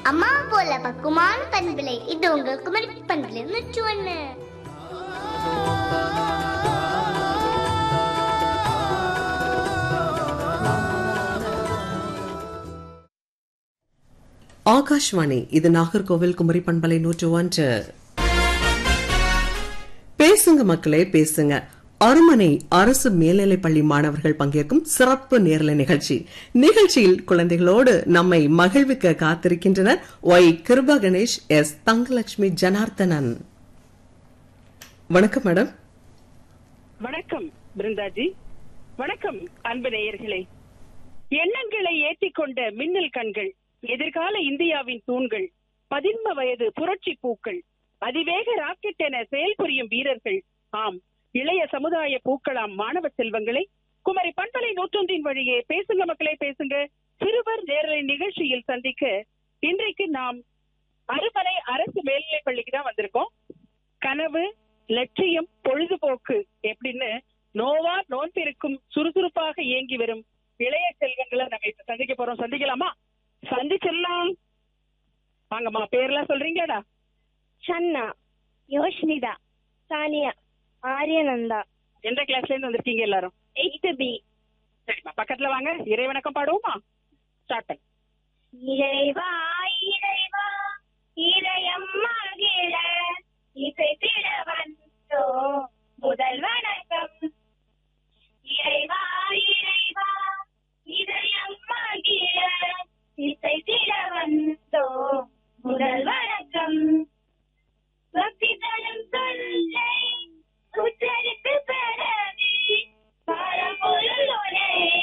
அம்மா போல பக்குமான பண்பிலை இது உங்கள் குமரி பண்பிலை நூற்று ஒண்ணு ஆகாஷ்வாணி இது நாகர்கோவில் குமரி பண்பலை நூற்று ஒன்று பேசுங்க மக்களே பேசுங்க அருமனை அரசு மேல்நிலைப் பள்ளி மாணவர்கள் பங்கேற்கும் சிறப்பு நேரலை நிகழ்ச்சி நிகழ்ச்சியில் குழந்தைகளோடு நம்மை மகிழ்விக்க காத்திருக்கின்றனர் ஒய் கிருபா கணேஷ் எஸ் தங்கலட்சுமி ஜனார்த்தனன் வணக்கம் மேடம் வணக்கம் பிருந்தாஜி வணக்கம் அன்பு நேயர்களே எண்ணங்களை ஏற்றிக்கொண்ட மின்னல் கண்கள் எதிர்கால இந்தியாவின் தூண்கள் பதின்ம வயது புரட்சி பூக்கள் அதிவேக ராக்கெட் என செயல்புரியும் வீரர்கள் ஆம் இளைய சமுதாய பூக்களாம் மாணவ செல்வங்களை குமரி பண்பலை நூற்றொன்றின் வழியே பேசுங்க மக்களே பேசுங்க சிறுவர் நேரலை நிகழ்ச்சியில் சந்திக்க இன்றைக்கு நாம் அருமனை அரசு மேல்நிலைப் பள்ளிக்கு தான் வந்திருக்கோம் கனவு லட்சியம் பொழுதுபோக்கு எப்படின்னு நோவா நோன்பிருக்கும் சுறுசுறுப்பாக இயங்கி வரும் இளைய செல்வங்களை நம்ம இப்ப சந்திக்க போறோம் சந்திக்கலாமா சந்திச்சிடலாம் வாங்கம்மா பேர்லாம் சொல்றீங்களாடா சன்னா யோஷ்னிதா சானியா ஆரியநந்தா எந்த கிளாஸ்ல இருந்து வந்திருக்கீங்க எல்லாரும் எயித்து பி சரிம்மா பக்கத்துல வாங்க இறைவணக்கம் பாடுவோமா ஸ்டார்ட் பண்ணு இறைவா இறைவா இதயம் மகிழ இசைத்திட வந்தோ முதல் வணக்கம் இறைவா இறைவா